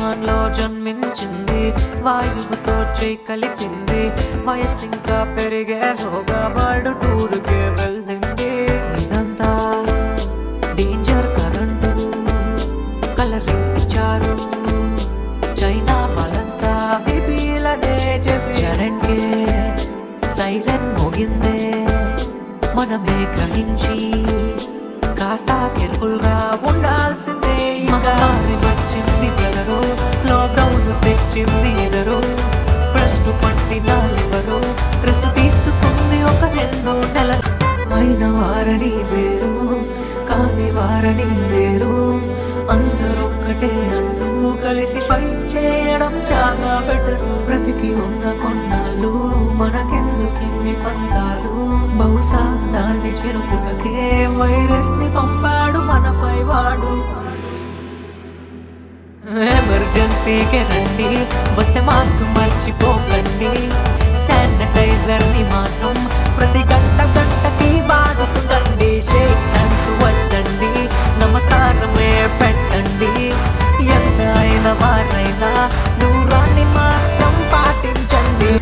వుహాన్లో జన్మించింది వాయువుతో చేయి కలిపింది వయస్సు ఇంకా పెరిగేలోగా వరల్డ్ టూర్కి వెళ్ళింది ఇదంతా డేంజర్ కరెంటు కలరింగ్ ఇచ్చారు చైనా వాళ్ళంతా విపీలనే చేసి చరణ్కే సైరన్ మోగిందే మనమే గ్రహించి కాస్త కేర్ఫుల్ గా ఉండాల్సిందే మహమ్మారి వచ్చింది బ్రదరు లాక్డౌన్ తెచ్చింది ఎదరు రెస్ట్ పట్టిన లివరు రెస్ట్ తీసుకుంది ఒక రెండు నెల అయిన వారని వేరు కాని వారని వేరు అందరొక్కటే అంటూ కలిసి ఫైట్ చేయడం చాలా బెటరు బ్రతికి ఉన్న కొన్నాళ్ళు మనకెందుకిన్ని పంతాలు బహుశా దాన్ని చెరుపుటకే వైరస్ ని పంపాడు మనపై వాడు ఎమర్జెన్సీకి రండి వస్తే మాస్క్ మర్చిపోకండి శానిటైజర్ ని మాత్రం ప్రతి గంట గంటకి వాడుతుండండి షేక్ హ్యాండ్స్ వద్దండి నమస్కారమే పెట్టండి ఎంత అయిన వారైనా దూరాన్ని మాత్రం పాటించండి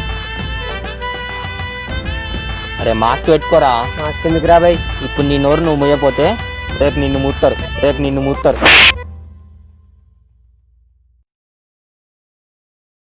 అరే మాస్క్ పెట్టుకోరా మాస్క్ ఎందుకు రా బాయ్ ఇప్పుడు నీ నోరు నువ్వు ముయ్యపోతే రేపు నిన్ను ముత్తారు రేపు నిన్ను ముత్తారు